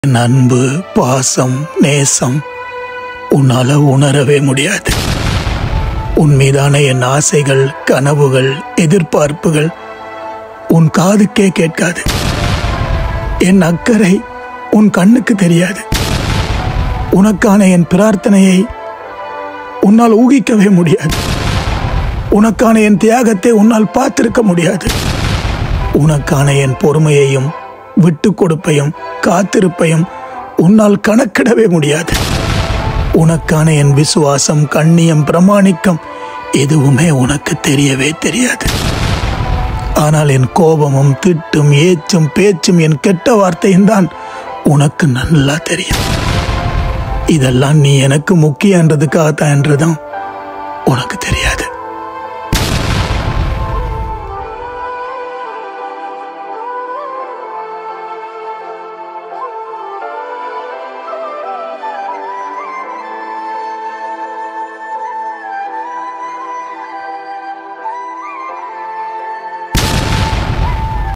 என் அன்பு பாசம் நேசம் உன்னால உணரவே முடியாது உன் மீதான என் ஆசைகள் கனவுகள் எதிர்பார்ப்புகள் உன் காதுக்கே கேட்காது என் அக்கறை உன் கண்ணுக்கு தெரியாது உனக்கான என் பிரார்த்தனையை உன்னால் ஊகிக்கவே முடியாது உனக்கான என் தியாகத்தை உன்னால் பார்த்திருக்க முடியாது உனக்கான என் பொறுமையையும் விட்டு கொடுப்பையும் காத்திருப்பையும் உன்னால் கணக்கிடவே முடியாது உனக்கான என் விசுவாசம் கண்ணியம் பிரமாணிக்கம் எதுவுமே உனக்கு தெரியவே தெரியாது ஆனால் என் கோபமும் திட்டும் ஏச்சும் பேச்சும் என் கெட்ட வார்த்தையும் தான் உனக்கு நல்லா தெரியும் இதெல்லாம் நீ எனக்கு முக்கியன்றதுக்காகத்தான் என்றுதான்